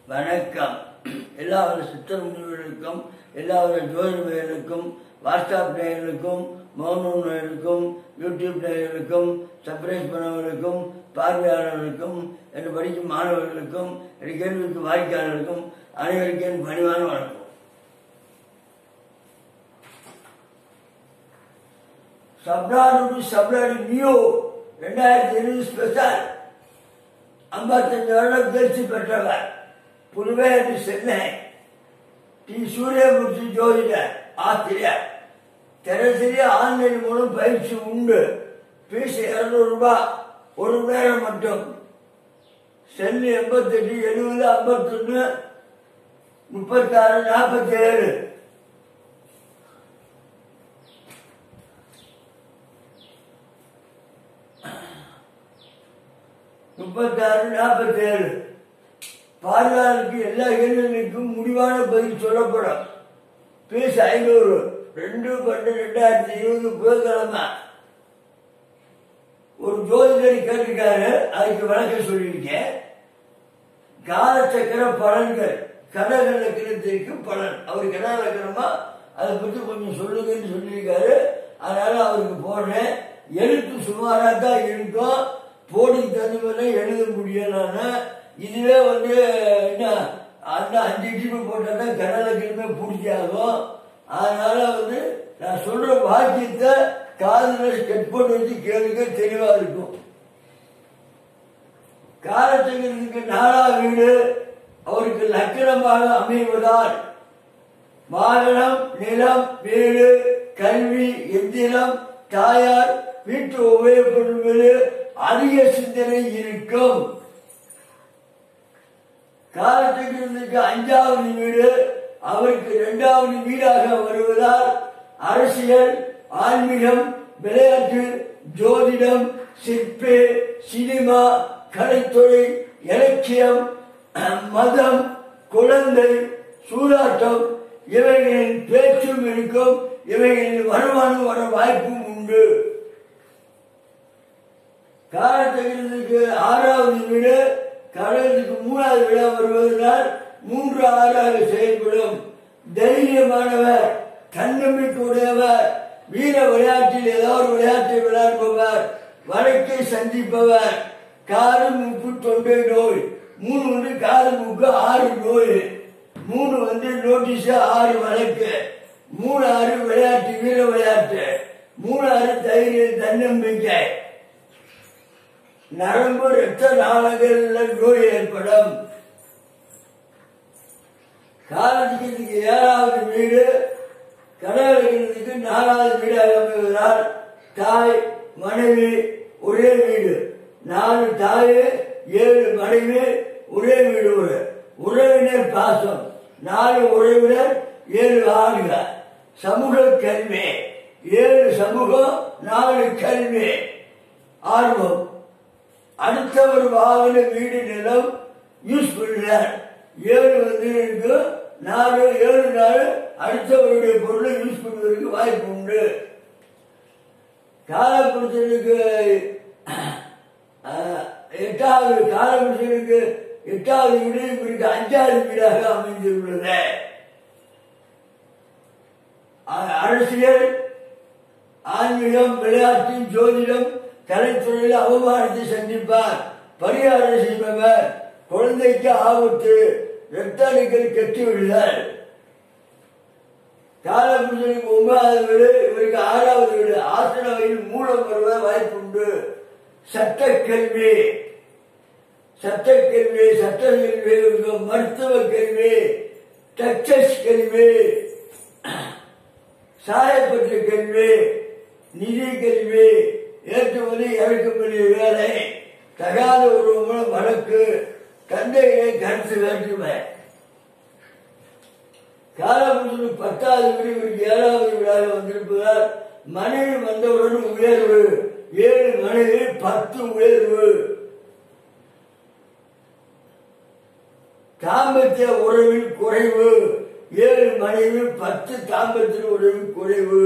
வணக்கம் எல்லா சித்தர் முனிவர்களுக்கும் எல்லா ஜோதிடர்களுக்கும் வாட்ஸ்அப் நேயர்களுக்கும் மௌனம் நேயர்களுக்கும் யூடியூப் நேயர்களுக்கும் சப்ரைஸ் பண்ணவர்களுக்கும் பார்வையாளர்களுக்கும் என்று படிக்கும் மாணவர்களுக்கும் என் கேள்விக்கு வாடிக்கையாளர்களுக்கும் அனைவருக்கும் என் பணிவான வணக்கம் சப்ராடு டு சப்ராடு நியூ ரெண்டாயிரத்தி இருபது ஸ்பெஷல் ஐம்பத்தஞ்சு வருடம் தேர்ச்சி பெற்றவர் புதுவேடு சென்னை டி சூரியமூர்த்தி ஜோதிடர் ஆசிரியர் தினசரி ஆன்லைன் மூலம் பயிற்சி உண்டு ஃபீஸ் இருநூறு ரூபாய் ஒரு மணி நேரம் மட்டும் செல்லு எண்பத்தெட்டு எழுபது ஐம்பத்தொன்னு முப்பத்தாறு நாற்பத்தி ஏழு முப்பத்தாறு நாற்பத்தி ஏழு பார்வையாளருக்கு எல்லா கேள்விகளுக்கும் முடிவான பதில் சொல்லப்படும் பீஸ் ஐநூறு ரெண்டு பன்னெண்டு ரெண்டாயிரத்தி இருபது புதன்கிழமை ஒரு ஜோதிடர் கேட்டிருக்காரு அதுக்கு விளக்கம் சொல்லியிருக்கேன் காலச்சக்கர பலன்கள் கடகலக்கணத்திற்கு பலன் அவர் கடகலக்கணமா அதை பற்றி கொஞ்சம் சொல்லுங்கன்னு சொல்லியிருக்காரு அதனால அவருக்கு போடுறேன் எழுத்து சுமாரா தான் இருக்கும் போடி தகுந்த எழுத முடியும் நான் இதுவே வந்து என்ன அந்த அஞ்சு டிப்பு போட்டால் தான் கடலக்கிழமை பிடிச்சாகும் அதனால வந்து நான் சொல்ற வாக்கியத்தை காதுல ஸ்டெப் போட்டு வச்சு கேளுங்க தெளிவா இருக்கும் காலச்சக்கரத்துக்கு நாலா வீடு அவருக்கு லக்கணமாக அமைவதால் வாகனம் நிலம் வீடு கல்வி எந்திரம் தாயார் வீட்டு உபயோகப்படுவது அதிக சிந்தனை இருக்கும் காலச்சக்கரத்துக்கு அஞ்சாவது வீடு அவருக்கு இரண்டாவது வீடாக வருவதால் அரசியல் ஆன்மீகம் விளையாட்டு ஜோதிடம் சிற்பு சினிமா கலைத்துறை இலக்கியம் மதம் குழந்தை சூதாட்டம் இவைகளின் பேச்சும் இருக்கும் இவைகளில் வருமானம் வர வாய்ப்பும் உண்டு காலத்தகிரத்துக்கு ஆறாவது வீடு கடலுக்கு மூணாவது விழா வருவதனால் மூன்று ஆறாக செயல்படும் தைரியமானவர் தன்னம்பிக்கை உடையவர் வீர விளையாட்டில் ஏதோ ஒரு விளையாட்டை விளையாடுபவர் வழக்கை சந்திப்பவர் காது மூக்கு தொண்டை நோய் மூணு வந்து காது மூக்கு ஆறு நோய் மூணு வந்து நோட்டீஸ் ஆறு வழக்கு மூணு ஆறு விளையாட்டு வீர விளையாட்டு மூணு ஆறு தைரியம் தன்னம்பிக்கை நரம்பு ரத்த நாளங்களில் நோய் ஏற்படும் காலத்துக்கு ஏழாவது வீடு கடவுளுக்கு நாலாவது வீடாக அமைவதால் தாய் மனைவி ஒரே வீடு நாலு தாய் ஏழு மனைவி ஒரே வீடு ஒரு உறவினர் பாசம் நாலு உறவினர் ஏழு ஆளுக சமூக கல்வி ஏழு சமூகம் நாலு கல்வி ஆர்வம் அடுத்தவர் வாகன வீடு நிலம் யூஸ் பண்ணுறார் ஏழு வந்து இருக்கு நாலு ஏழு நாள் அடுத்தவருடைய பொருளை யூஸ் பண்ணுவதற்கு வாய்ப்பு உண்டு காலப்புருஷனுக்கு எட்டாவது காலப்புருஷனுக்கு எட்டாவது வீடு இவருக்கு அஞ்சாவது வீடாக அமைந்துள்ளது அரசியல் ஆன்மீகம் விளையாட்டு ஜோதிடம் கலைத்துறையில் அவமானத்தை சந்திப்பார் பரிகாரம் செய்பவர் குழந்தைக்கு ஆபத்து ரத்த அணுக்கள் கெட்டு விடுதல் காலபுருஷனுக்கு ஒன்பதாவது வீடு இவருக்கு ஆறாவது வீடு ஆசன வயதில் மூலம் வருவ வாய்ப்புண்டு சட்டக்கல்வி சட்டக்கல்வி சட்ட கல்வி மருத்துவ கல்வி டச்சஸ் கல்வி சாயப்பட்ட கல்வி நிதி கல்வி ஏற்றுமதி இறக்குமதி வேலை தகாத ஒரு வழக்கு தந்தையை கருத்து வேற்றுமை காலபுருஷனுக்கு பத்தாவது வீடு ஏழாவது வீடாக வந்திருப்பதால் மனைவி வந்தவுடன் உயர்வு ஏழு மனைவி பத்து உயர்வு தாம்பத்திய உறவில் குறைவு ஏழு மனைவி பத்து தாம்பத்திய உறவில் குறைவு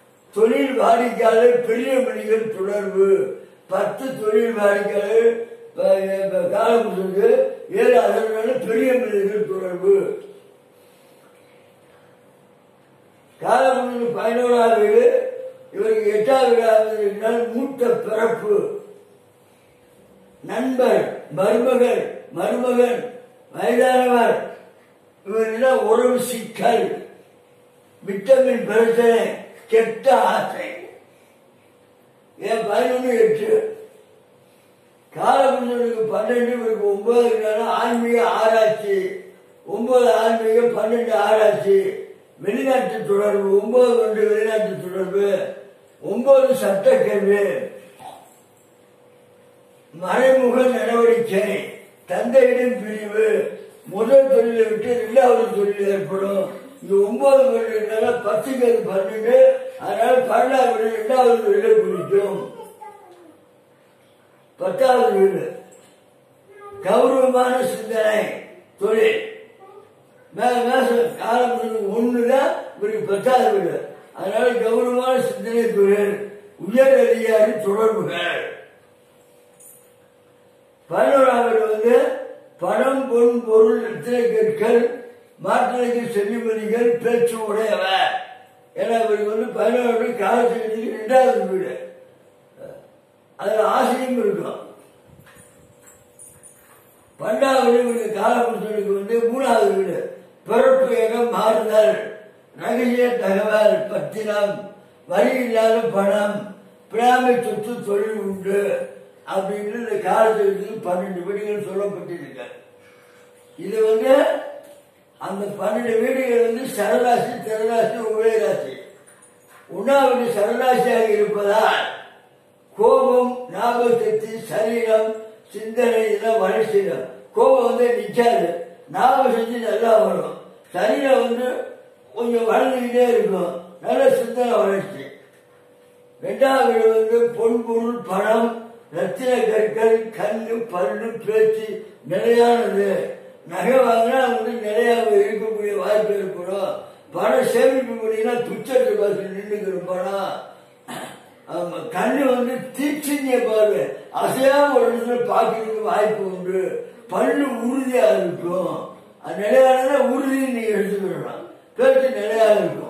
தொழில் வாடிக்கையாளர் பெரிய மணிகள் தொடர்பு பத்து தொழில் வாடிக்கையாளர் காலமுக்கு ஏழு அதனால பெரிய மனிதர்கள் தொடர்பு காலமுக்கு பதினோராவது வீடு இவருக்கு எட்டாவது வீடாவது என்றால் மூத்த பிறப்பு நண்பர் மருமகள் மருமகன் வயதானவர் இவரெல்லாம் உறவு சிக்கல் விட்டமின் பிரச்சனை கெட்ட ஆசை ஏன் பதினொன்று எட்டு காலபுருஷனுக்கு பன்னெண்டு இவருக்கு ஒன்பது ஆன்மீக ஆராய்ச்சி ஒன்பது ஆன்மீக பன்னெண்டு ஆராய்ச்சி வெளிநாட்டு தொடர்பு ஒன்பது ஒன்று வெளிநாட்டு தொடர்பு ஒன்பது சட்டக்கல்வி மறைமுக நடவடிக்கை தந்தையிடம் பிரிவு முதல் தொழிலை விட்டு இரண்டாவது தொழில் ஏற்படும் இது ஒன்பது வருடங்களால பத்துக்கு அது பன்னெண்டு அதனால பன்னெண்டாவது வீடு இரண்டாவது தொழிலை குறிக்கும் பத்தாவது வீடு கௌரவமான சிந்தனை தொழில் மேல மேசம் காலம் ஒண்ணுதான் இவருக்கு பத்தாவது வீடு அதனால கௌரவமான சிந்தனை தொழில் உயர் அதிகாரி தொடர்புகள் பதினோராவது வந்து பணம் பொன் பொருள் ரத்தின கற்கள் மாற்றலைக்கு செல்லுமதிகள் பேச்சு உடையவர் ஏன்னா இவருக்கு வந்து பதினோரு காலத்துக்கு இரண்டாவது வீடு அதுல ஆசையும் இருக்கும் பன்னெண்டாவது வீடு காலபுருஷனுக்கு வந்து மூணாவது வீடு பிறப்பு இடம் மாறுதல் ரகசிய தகவல் பத்திரம் வரி இல்லாத பணம் பிராமி சொத்து தொழில் உண்டு அப்படின்னு இந்த காலத்துக்கு பன்னெண்டு வீடுகள் சொல்லப்பட்டிருக்கு இது வந்து அந்த பன்னெண்டு வீடுகள் வந்து சரராசி திரராசி உபயராசி உண்ணாவது சரராசியாக இருப்பதால் கோபம் ஞாபகசக்தி சரீரம் சிந்தனை இதெல்லாம் வளர்ச்சிடும் கோபம் வந்து நிற்காது ஞாபகசக்தி நல்லா வரும் சரீரம் வந்து கொஞ்சம் வளர்ந்துக்கிட்டே இருக்கும் நல்ல சிந்தனை வளர்ச்சி ரெண்டாவது வீடு வந்து பொன் பொருள் பணம் ரத்தின கற்கள் கண்ணு பல்லு பேச்சு நிலையானது நகை வாங்கினா வந்து நிலையாக இருக்கக்கூடிய வாய்ப்பு ஏற்படும் பணம் சேமிப்பு பண்ணினா துச்சத்து பாசல் நின்றுக்கிற பணம் ஆமா, கண்ணு வந்து தீட்சணிய பார்வை அசையாம ஒரு இடத்துல பார்க்கறதுக்கு வாய்ப்பு உண்டு பல்லு உறுதியா இருக்கும் அது நிலையானதா உறுதின்னு நீங்க எடுத்துக்கிடலாம் பேச்சு நிலையா இருக்கும்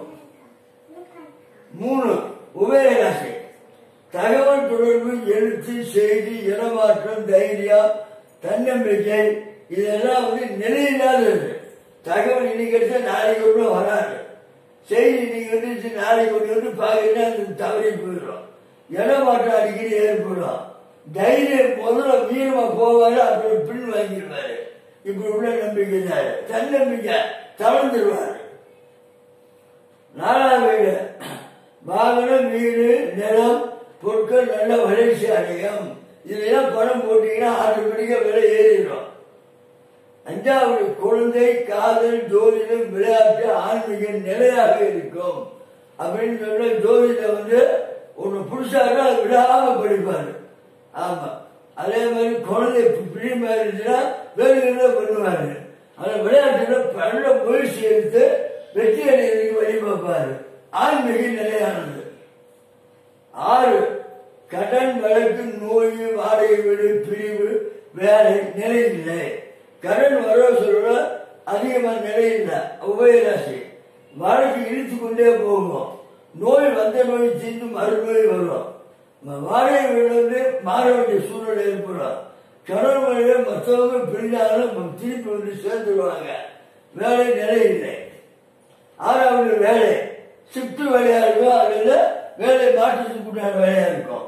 மூணு உபயராசி தகவல் தொடர்பு எழுத்து செய்தி இடமாற்றம் தைரியம் தன்னம்பிக்கை இதெல்லாம் வந்து நிலையில்லாதது தகவல் இன்னைக்கு எடுத்தா நாளைக்கு ஒன்று வராது செய்தி இன்னைக்கு வந்துச்சு நாளைக்கு கொண்டு வந்து பார்க்கறீங்கன்னா அது தவறி போயிடும் இடமாற்றம் அடிக்கடி ஏற்படும் தைரியம் முதல்ல வீரமா போவாரு அப்புறம் பின் வாங்கிடுவாரு இப்படி உள்ள நம்பிக்கை தான் தன்னம்பிக்கை தளர்ந்துருவாரு நாலாவது வீடு வாகனம் வீடு நிலம் பொருட்கள் நல்ல வளர்ச்சி அடையும் இதெல்லாம் பணம் போட்டீங்கன்னா ஆட்டோமேட்டிக்கா விலை ஏறிடும் அஞ்சாவது குழந்தை காதல் ஜோதிடம் விளையாட்டு ஆன்மீகம் நிலையாக இருக்கும் அப்படின்னு சொல்ல ஜோதிடம் வந்து ஒண்ணு புதுசாக அது விடாம படிப்பாரு ஆமா அதே மாதிரி குழந்தை பிரியமா இருந்துச்சுன்னா வேறு என்ன பண்ணுவாரு அந்த விளையாட்டுல நல்ல முயற்சி எடுத்து வெற்றி அடைகிறதுக்கு வழி பார்ப்பாரு ஆன்மீகம் நிலையானது ஆறு கடன் வழக்கு நோய் வாடகை வீடு பிரிவு வேலை நிலையில்லை கடன் வரவு சொல்ல அதிகமாக நிலையில்லை உபயராசி வாழ்க்கை இழுத்து கொண்டே போகும் நோய் வந்த நோய் தீர்ந்து மறுநோய் வரும் ம- வாடகை வீடு வந்து மாற வேண்டிய சூழ்நிலை ஏற்படும் கடன் வழியை மற்றவங்க பிரிஞ்சாலும் திருப்பி வந்து சேர்ந்துருவாங்க வேலை நிலையில்லை ஆறாவது வேலை ஷிஃப்ட் வேலையா இருக்கும் அதுல வேலை மாற்றத்துக்கு உண்டான வேலையா இருக்கும்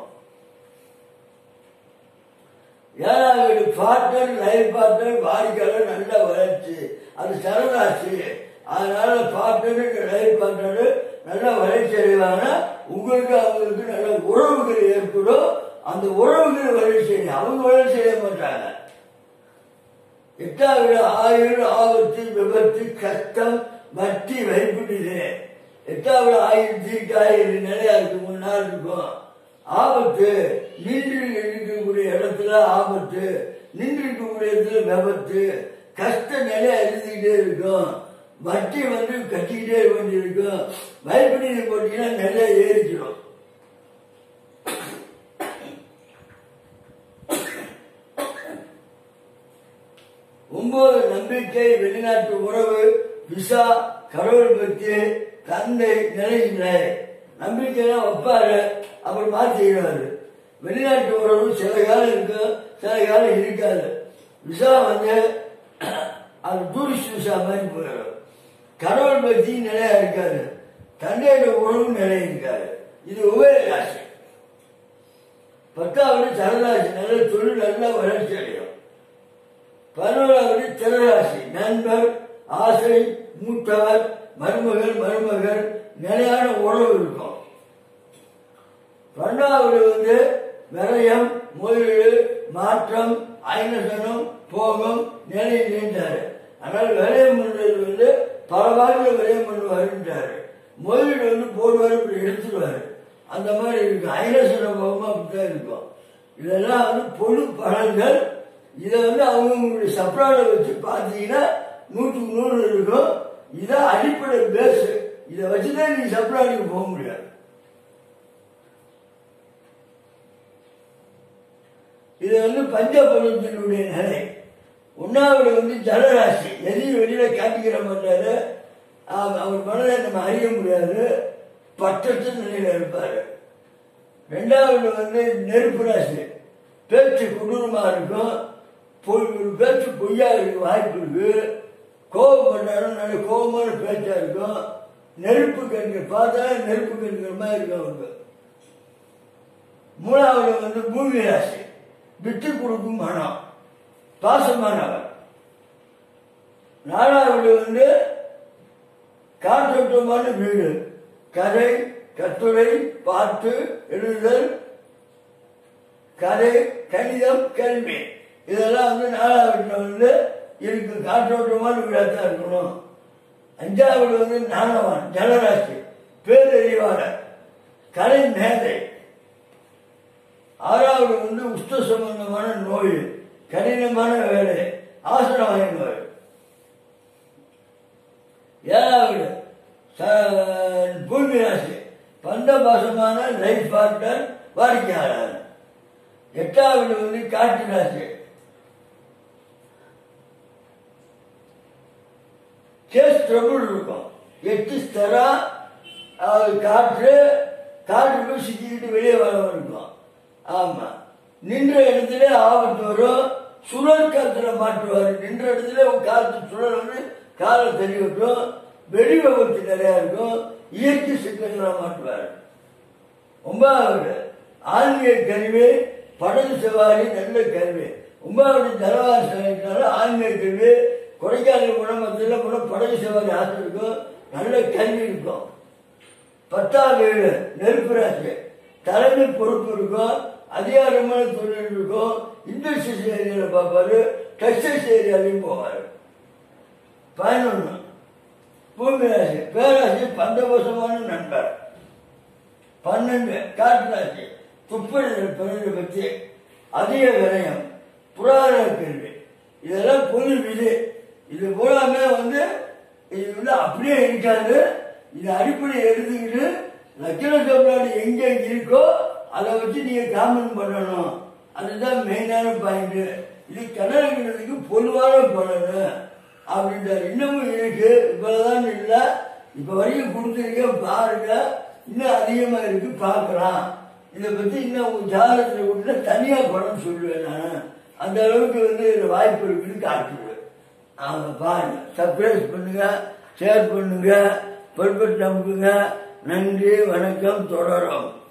ஏழாவது பார்ட்னர் லைஃப் பார்ட்னர் வாடிக்கையாளர் நல்ல வளர்ச்சி அது சரதாச்சு அதனால பார்ட்னர் லைஃப் பார்ட்னர் நல்ல வளர்ச்சி அடைவாங்க உங்களுக்கு அவங்களுக்கு நல்ல உறவுகள் ஏற்படும் அந்த உறவுகள் வளர்ச்சி அடையும் அவங்க வளர்ச்சி அடைய மாட்டாங்க எட்டாவது ஆயுள் ஆபத்து விபத்து கஷ்டம் வட்டி வைப்பிடுது எட்டாவது ஆயுள் தீட்டாயுள் நிலையா இருக்கு மூணு நாள் இருக்கும் ஆபத்து நின்று இருக்கக்கூடிய இடத்துல ஆபத்து நின்று இருக்கக்கூடிய இடத்துல விபத்து கஷ்ட நிலை எழுதிக்கிட்டே இருக்கும் வட்டி வந்து கட்டிக்கிட்டே வேண்டியிருக்கும் வைப்பிடி போட்டீங்கன்னா நிறைய ஏறிச்சிடும் ஒன்பது நம்பிக்கை வெளிநாட்டு உறவு விசா கடவுள் பற்றி தந்தை நிலையில்லை நம்பிக்கைலாம் வைப்பாரு அப்புறம் மாத்திடுவாரு வெளிநாட்டு உறவு சில காலம் இருக்கும் சில காலம் இருக்காது விசா வந்து அது டூரிஸ்ட் விசா மாதிரி போயிடும் கடவுள் பக்தி நிலையா இருக்காது தந்தையோட உறவு நிலை இருக்காது இது உபய ராசி பத்தாவது சரராசி நல்ல தொழில் நல்லா வளர்ச்சி அடையும் பதினோராவது திரராசி நண்பர் ஆசை மூத்தவர் மருமகள் மருமகள் நிலையான உறவு இருக்கும் பன்னெண்டாவது வந்து விரயம் முதலீடு மாற்றம் ஐநசனம் போகம் நிலை நீண்டாரு அதனால விரயம் பண்றது வந்து பல வாரில் விரயம் பண்ணுவாருன்றாரு முதலீடு வந்து போடுவார் இப்படி எடுத்துருவாரு அந்த மாதிரி இருக்கும் ஐநசன போகமா அப்படித்தான் இருக்கும் இதெல்லாம் வந்து பொது பலன்கள் இதை வந்து அவங்களுடைய சப்ளாட வச்சு பார்த்தீங்கன்னா நூற்றுக்கு நூறு இருக்கும் இதான் அடிப்படை பேஸ் இதை வச்சுதான் நீ சப்ளாடிக்கு போக முடியாது இது வந்து பஞ்சபலத்தினுடைய நிலை ஒன்னாவது வந்து ஜலராசி எதையும் வெளியில காட்டிக்கிற மாட்டாரு அவ- அவர் மனதை நம்ம அறிய முடியாது பற்றற்ற நிலையில இருப்பாரு ரெண்டாவது வந்து நெருப்பு ராசி பேச்சு கொடூரமா இருக்கும் பொய் ஒரு பேச்சு பொய்யா இருக்க வாய்ப்பு இருக்கு கோபம் பண்ணாலும் நல்ல கோபமான பேச்சா இருக்கும் நெருப்பு கண்கள் பார்த்தா நெருப்பு கண்கள் மாதிரி இருக்கும் அவருக்கு மூணாவது வந்து பூமி ராசி விட்டு கொடுக்கும் மனம் பாசமானவர் நாலாவது வந்து காற்றோட்டமான வீடு கதை கட்டுரை பாட்டு எழுதுதல் கதை கணிதம் கல்வி இதெல்லாம் வந்து நாலாவது வந்து இருக்கு காற்றோட்டமான வீடாக தான் இருக்கணும் அஞ்சாவது வந்து ஞானவான் ஜலராசி பேரறிவாளர் கலை மேதை ஆறாவது வந்து உஷ்ட சம்பந்தமான நோய் கடினமான வேலை ஆசனம் வாங்கிடுவார் ஏழாவது ச- பூமி ராசி பந்தபாசமான லைஃப் பார்ட்னர் வாடிக்கையாளர் எட்டாவது வந்து காற்று ராசி கேஸ் ட்ரபுள் இருக்கும் எட்டு ஸ்தரா அது காற்று காற்றுக்குள் சிக்கிக்கிட்டு வெளியே வர இருக்கும் ஆமா நின்ற இடத்துல ஆபத்து வரும் சுழல் காத்துல மாட்டுவார் நின்ற இடத்துல ஒரு காற்று சுழல் வந்து காலை தெரிய விட்டுரும் வெடி விபத்து நிறைய இருக்கும் இயற்கை சிக்கல்களா மாட்டுவார் ஒன்பதாவது ஆன்மீக கல்வி படகு சவாரி நல்ல கல்வி ஒன்பதாவது ஜலவாரி சவாரினால ஆன்மீக கல்வி கொடைக்கானல் குணமத்தில் கூட படகு சவாரி ஆசை இருக்கும் நல்ல கல்வி இருக்கும் பத்தாம் வீடு நெருப்பு ராசி தலைமை பொறுப்பு இருக்கும் அதிகாரமான தொழில் இருக்கும் இண்டஸ்ட்ரியஸ் ஏரியாவில் பார்ப்பாரு டெக்ஸ்டைல்ஸ் ஏரியாலையும் போவார் பதினொன்று பூமி ராசி பேராசி பந்தபோசமான நண்பர் பன்னெண்டு காட்டு ராசி துப்பறிதல் பிறகு பற்றி அதிக விரயம் புராண கேள்வி இதெல்லாம் பொது விதி இது பூராமே வந்து இது வந்து அப்படியே இருக்காது இது அடிப்படை எடுத்துக்கிட்டு லட்சண சோழாடு எங்க இருக்கோ அதை வச்சு நீங்க காமன் பண்ணணும் அதுதான் மெயினான பாயிண்ட் இது கடற்கிறதுக்கு பொதுவான பலனு அப்படின்றார் இன்னமும் இருக்கு இவ்வளவுதான் இல்லை இப்ப வரைக்கும் கொடுத்துருக்கேன் பாருங்க இன்னும் அதிகமா இருக்கு பார்க்கலாம் இதை பத்தி இன்னும் உங்க ஜாதகத்தில் கொடுத்தா தனியா படம் சொல்லுவேன் நான் அந்த அளவுக்கு வந்து இதுல வாய்ப்பு இருக்குன்னு காட்டுவேன் அவங்க பாருங்க சர்ப்ரைஸ் பண்ணுங்க ஷேர் பண்ணுங்க பொறுப்பட்டு நம்புங்க நன்றி வணக்கம் தொடரும்